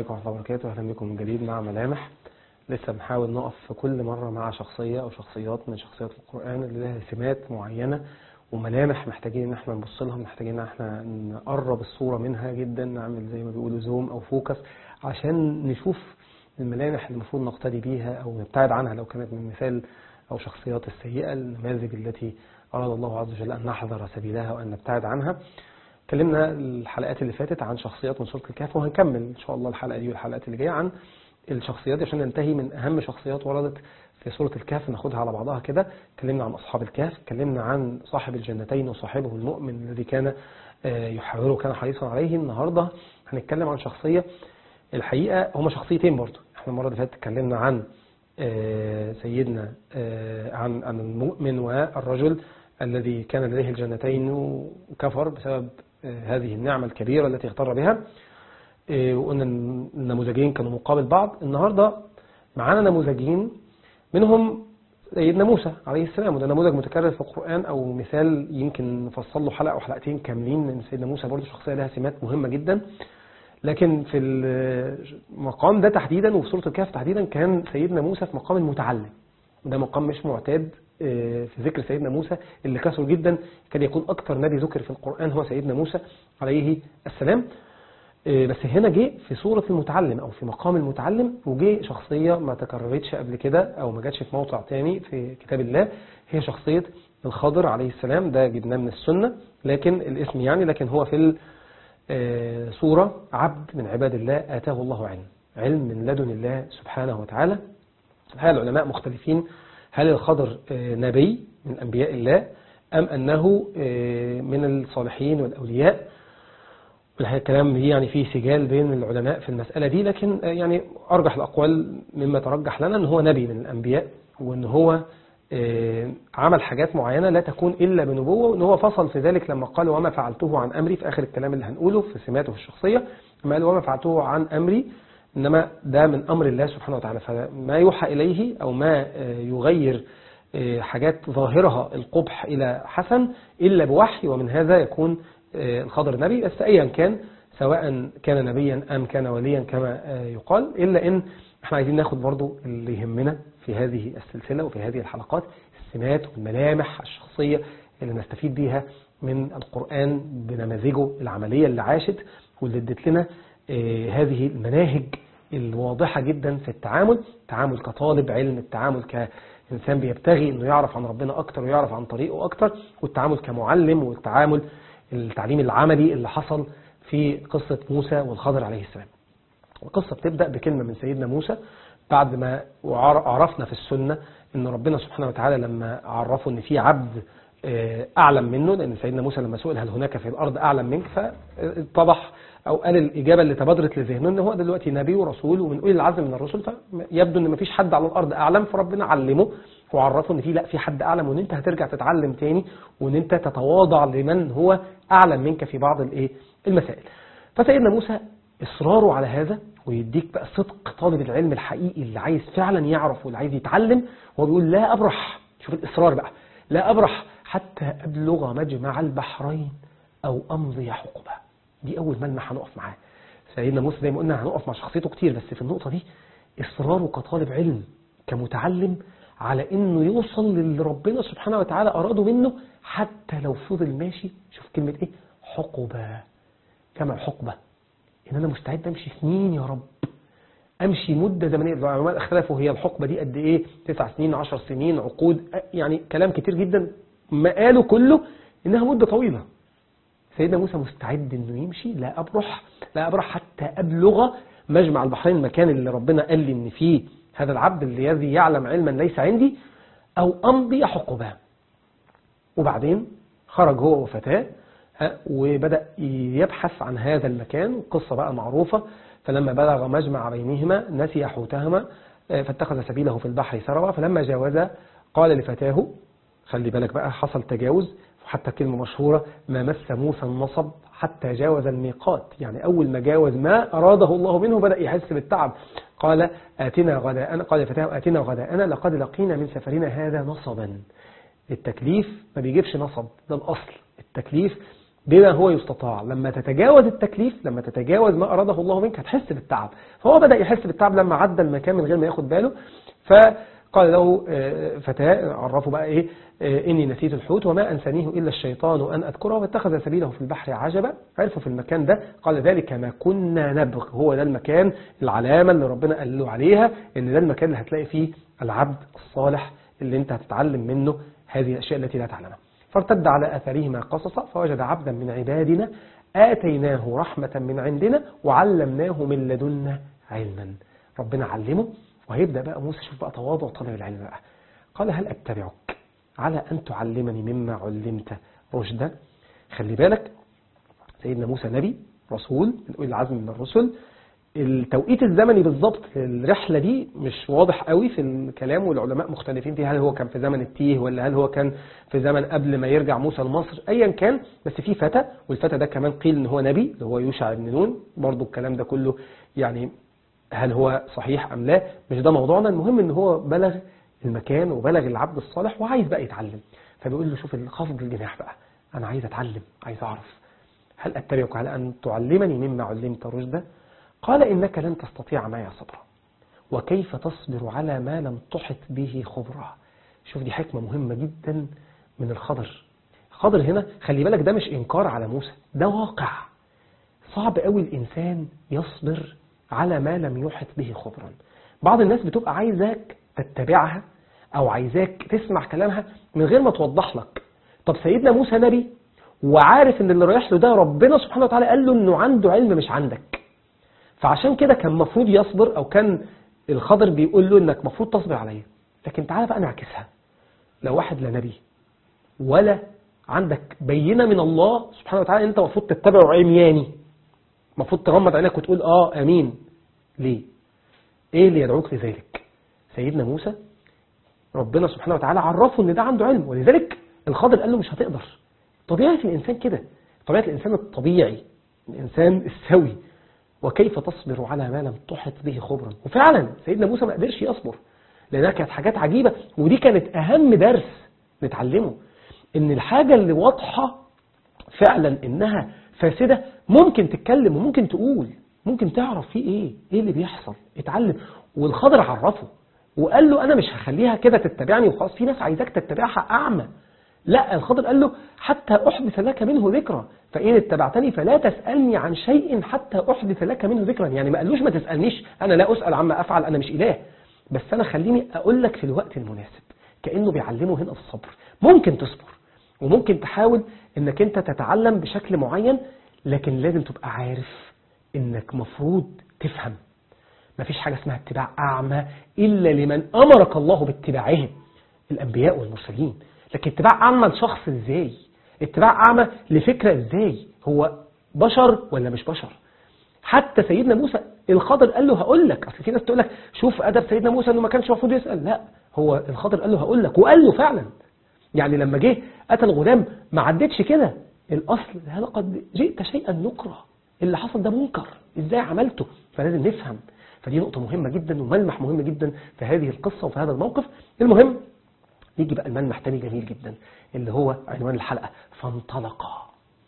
عليكم ورحمة الله وبركاته أهلا بكم من جديد مع ملامح لسه بنحاول نقف في كل مرة مع شخصية أو شخصيات من شخصيات القرآن اللي لها سمات معينة وملامح محتاجين ان احنا نبص لها محتاجين ان احنا نقرب الصورة منها جدا نعمل زي ما بيقولوا زوم او فوكس عشان نشوف الملامح اللي المفروض نقتدي بيها او نبتعد عنها لو كانت من مثال او شخصيات السيئة النماذج التي اراد الله عز وجل ان نحذر سبيلها وان نبتعد عنها اتكلمنا الحلقات اللي فاتت عن شخصيات من سورة الكهف وهنكمل ان شاء الله الحلقة دي والحلقات اللي جاية عن الشخصيات عشان ننتهي من اهم شخصيات وردت في سورة الكهف ناخدها على بعضها كده اتكلمنا عن أصحاب الكهف اتكلمنا عن صاحب الجنتين وصاحبه المؤمن الذي كان يحاوره وكان حريصا عليه النهاردة هنتكلم عن شخصية الحقيقة هما شخصيتين برضو احنا المرة اللي فاتت اتكلمنا عن سيدنا عن عن المؤمن والرجل الذي كان لديه الجنتين وكفر بسبب هذه النعمة الكبيرة التي اغتر بها وقلنا النموذجين كانوا مقابل بعض النهاردة معانا نموذجين منهم سيدنا موسى عليه السلام وده نموذج متكرر في القرآن أو مثال يمكن نفصل له حلقة أو حلقتين كاملين من سيدنا موسى برضه شخصية لها سمات مهمة جدا لكن في المقام ده تحديدا وفي سورة الكهف تحديدا كان سيدنا موسى في مقام المتعلم ده مقام مش معتاد في ذكر سيدنا موسى اللي كثر جدا كان يكون أكثر نبي ذكر في القرآن هو سيدنا موسى عليه السلام بس هنا جه في صورة المتعلم أو في مقام المتعلم وجه شخصية ما تكررتش قبل كده أو ما جاتش في موضع تاني في كتاب الله هي شخصية الخضر عليه السلام ده جبناه من السنة لكن الاسم يعني لكن هو في الصورة عبد من عباد الله آتاه الله علم علم من لدن الله سبحانه وتعالى الحقيقة العلماء مختلفين هل الخضر نبي من أنبياء الله أم أنه من الصالحين والأولياء الحقيقة الكلام يعني فيه سجال بين العلماء في المسألة دي لكن يعني أرجح الأقوال مما ترجح لنا أن هو نبي من الأنبياء وأن هو عمل حاجات معينة لا تكون إلا بنبوة وأن هو فصل في ذلك لما قال وما فعلته عن أمري في آخر الكلام اللي هنقوله في سماته في الشخصية لما قال وما فعلته عن أمري إنما ده من أمر الله سبحانه وتعالى فما يوحى إليه أو ما يغير حاجات ظاهرها القبح إلى حسن إلا بوحي ومن هذا يكون الخضر نبي بس أيا كان سواء كان نبيا أم كان وليا كما يقال إلا إن احنا عايزين ناخد برضو اللي يهمنا في هذه السلسلة وفي هذه الحلقات السمات والملامح الشخصية اللي نستفيد بيها من القرآن بنماذجه العملية اللي عاشت واللي ادت لنا هذه المناهج الواضحة جدا في التعامل التعامل كطالب علم التعامل كإنسان بيبتغي أنه يعرف عن ربنا أكتر ويعرف عن طريقه أكتر والتعامل كمعلم والتعامل التعليم العملي اللي حصل في قصة موسى والخضر عليه السلام القصة بتبدأ بكلمة من سيدنا موسى بعد ما عرفنا في السنة ان ربنا سبحانه وتعالى لما عرفه ان في عبد اعلم منه لان سيدنا موسى لما سئل هل هناك في الارض اعلم منك فاتضح او قال الاجابة اللي تبادرت لذهنه ان هو دلوقتي نبي ورسول ومن اولي العزم من الرسل فيبدو ان مفيش حد على الارض اعلم فربنا علمه وعرفه ان في لا في حد اعلم وان انت هترجع تتعلم تاني وان انت تتواضع لمن هو اعلم منك في بعض الايه المسائل فسيدنا موسى اصراره على هذا ويديك بقى صدق طالب العلم الحقيقي اللي عايز فعلا يعرف واللي عايز يتعلم هو بيقول لا ابرح شوف الاصرار بقى لا ابرح حتى ابلغ مجمع البحرين او امضي حقبه دي اول ملمح هنقف معاه سيدنا موسى زي ما قلنا هنقف مع شخصيته كتير بس في النقطه دي اصراره كطالب علم كمتعلم على انه يوصل للي ربنا سبحانه وتعالى اراده منه حتى لو فضل ماشي شوف كلمة ايه حقبة كما حقبة ان انا مستعد امشي سنين يا رب امشي مدة زمنية العلماء اختلفوا هي الحقبة دي قد ايه تسع سنين عشر سنين عقود يعني كلام كتير جدا ما قالوا كله انها مدة طويلة سيدنا موسى مستعد انه يمشي لا ابرح لا ابرح حتى ابلغ مجمع البحرين المكان اللي ربنا قال لي ان فيه هذا العبد الذي يعلم علما ليس عندي أو أمضي حقبة وبعدين خرج هو وفتاه وبدأ يبحث عن هذا المكان القصة بقى معروفة فلما بلغ مجمع بينهما نسي حوتهما فاتخذ سبيله في البحر سروا فلما جاوز قال لفتاه خلي بالك بقى حصل تجاوز وحتى كلمة مشهورة ما مس موسى النصب حتى جاوز الميقات يعني أول ما جاوز ما أراده الله منه بدأ يحس بالتعب قال آتنا غداءنا قال فتاه آتنا غداءنا لقد لقينا من سفرنا هذا نصبا التكليف ما بيجيبش نصب ده الأصل التكليف بما هو يستطاع لما تتجاوز التكليف لما تتجاوز ما أراده الله منك هتحس بالتعب فهو بدأ يحس بالتعب لما عدى المكان من غير ما ياخد باله فقال له آه، فتاة عرفه بقى إيه آه، إني نسيت الحوت وما أنسانيه إلا الشيطان أن أذكره واتخذ سبيله في البحر عجبا عرفوا في المكان ده قال ذلك ما كنا نبغ هو ده المكان العلامة اللي ربنا قال له عليها إن ده المكان اللي هتلاقي فيه العبد الصالح اللي انت هتتعلم منه هذه الأشياء التي لا تعلمها فارتد على أثرهما قصصا فوجد عبدا من عبادنا آتيناه رحمة من عندنا وعلمناه من لدنا علما ربنا علمه وهيبدأ بقى موسى شوف بقى تواضع طلب العلم بقى قال هل أتبعك على أن تعلمني مما علمت رشدا خلي بالك سيدنا موسى نبي رسول من أولي العزم من الرسل التوقيت الزمني بالظبط للرحلة دي مش واضح قوي في الكلام والعلماء مختلفين فيه هل هو كان في زمن التيه ولا هل هو كان في زمن قبل ما يرجع موسى لمصر ايا كان بس في فتى والفتى ده كمان قيل ان هو نبي اللي هو يوشع بن نون برضو الكلام ده كله يعني هل هو صحيح ام لا مش ده موضوعنا المهم ان هو بلغ المكان وبلغ العبد الصالح وعايز بقى يتعلم فبيقول له شوف خفض الجناح بقى انا عايز اتعلم عايز اعرف هل اتبعك على ان تعلمني مما علمت رشدا قال إنك لن تستطيع معي صبرا وكيف تصبر على ما لم تحط به خبرا شوف دي حكمة مهمة جدا من الخضر خضر هنا خلي بالك ده مش إنكار على موسى ده واقع صعب قوي الإنسان يصبر على ما لم يحط به خبرا بعض الناس بتبقى عايزاك تتبعها أو عايزاك تسمع كلامها من غير ما توضح لك طب سيدنا موسى نبي وعارف ان اللي رايح له ده ربنا سبحانه وتعالى قال له انه عنده علم مش عندك فعشان كده كان المفروض يصبر أو كان الخضر بيقول له إنك المفروض تصبر عليا لكن تعالى بقى نعكسها لو واحد لا نبي ولا عندك بينة من الله سبحانه وتعالى أنت المفروض تتبعه عمياني المفروض تغمض عينك وتقول آه أمين ليه إيه اللي يدعوك لذلك سيدنا موسى ربنا سبحانه وتعالى عرفه ان ده عنده علم ولذلك الخضر قال له مش هتقدر طبيعة الإنسان كده طبيعة الإنسان الطبيعي الإنسان السوي وكيف تصبر على ما لم تحط به خبرا وفعلا سيدنا موسى ما قدرش يصبر لأنها كانت حاجات عجيبة ودي كانت أهم درس نتعلمه إن الحاجة اللي واضحة فعلا إنها فاسدة ممكن تتكلم وممكن تقول ممكن تعرف فيه إيه إيه اللي بيحصل اتعلم والخضر عرفه وقال له أنا مش هخليها كده تتبعني وخلاص في ناس عايزاك تتبعها أعمى لا الخضر قال له حتى أحدث لك منه ذكرى فإن اتبعتني فلا تسألني عن شيء حتى أحدث لك منه ذكرا يعني ما قالوش ما تسألنيش أنا لا أسأل عما أفعل أنا مش إله بس أنا خليني أقول لك في الوقت المناسب كأنه بيعلمه هنا الصبر ممكن تصبر وممكن تحاول أنك أنت تتعلم بشكل معين لكن لازم تبقى عارف أنك مفروض تفهم مفيش حاجة اسمها اتباع أعمى إلا لمن أمرك الله باتباعهم الأنبياء والمرسلين لكن اتباع أعمى لشخص ازاي اتباع أعمى لفكرة ازاي هو بشر ولا مش بشر حتى سيدنا موسى الخضر قال له هقول لك اصل في ناس تقول لك شوف ادب سيدنا موسى انه ما كانش المفروض يسال لا هو الخضر قال له هقول لك وقال له فعلا يعني لما جه قتل الغلام ما عدتش كده الاصل هذا قد جئت شيئا نكرا اللي حصل ده منكر ازاي عملته فلازم نفهم فدي نقطة مهمة جدا وملمح مهم جدا في هذه القصة وفي هذا الموقف المهم يجي بقى الملمح تاني جميل جدا اللي هو عنوان الحلقة فانطلقا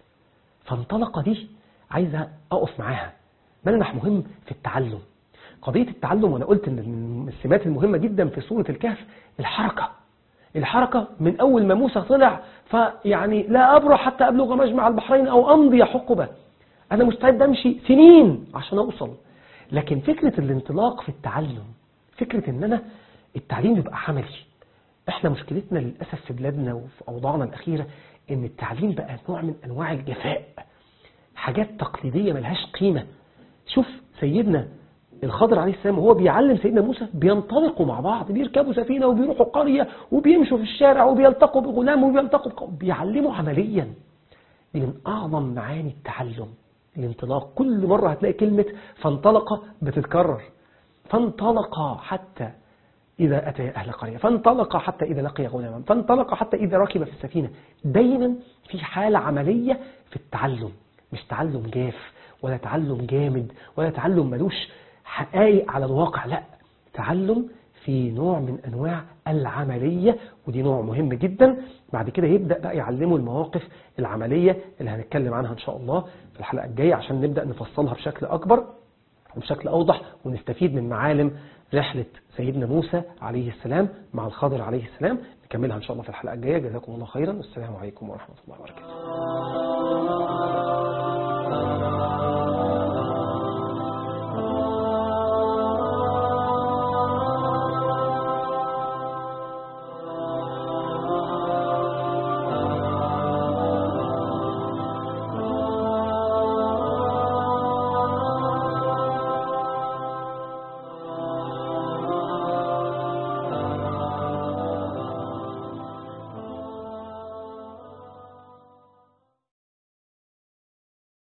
فانطلقا دي عايزة أقف معاها ملمح مهم في التعلم قضية التعلم وأنا قلت إن من السمات المهمة جدا في سورة الكهف الحركة الحركة من أول ما موسى طلع فيعني لا أبرح حتى أبلغ مجمع البحرين أو أمضي حقبة أنا مستعد أمشي سنين عشان أوصل لكن فكرة الانطلاق في التعلم فكرة إن أنا التعليم يبقى عملي احنا مشكلتنا للأسف في بلادنا وفي أوضاعنا الأخيرة ان التعليم بقى نوع من أنواع الجفاء حاجات تقليدية ملهاش قيمة شوف سيدنا الخضر عليه السلام وهو بيعلم سيدنا موسى بينطلقوا مع بعض بيركبوا سفينة وبيروحوا قرية وبيمشوا في الشارع وبيلتقوا بغلام وبيلتقوا بيعلموا عمليا دي من أعظم معاني التعلم الانطلاق كل مرة هتلاقي كلمة فانطلق بتتكرر فانطلق حتى إذا أتى أهل قرية فانطلق حتى إذا لقي غلاما فانطلق حتى إذا ركب في السفينة دايما في حالة عملية في التعلم مش تعلم جاف ولا تعلم جامد ولا تعلم ملوش حقائق على الواقع لا تعلم في نوع من أنواع العملية ودي نوع مهم جدا بعد كده يبدأ بقى يعلمه المواقف العملية اللي هنتكلم عنها إن شاء الله في الحلقة الجاية عشان نبدأ نفصلها بشكل أكبر وبشكل أوضح ونستفيد من معالم رحلة سيدنا موسى عليه السلام مع الخضر عليه السلام نكملها إن شاء الله في الحلقة الجاية جزاكم الله خيرا والسلام عليكم ورحمة الله وبركاته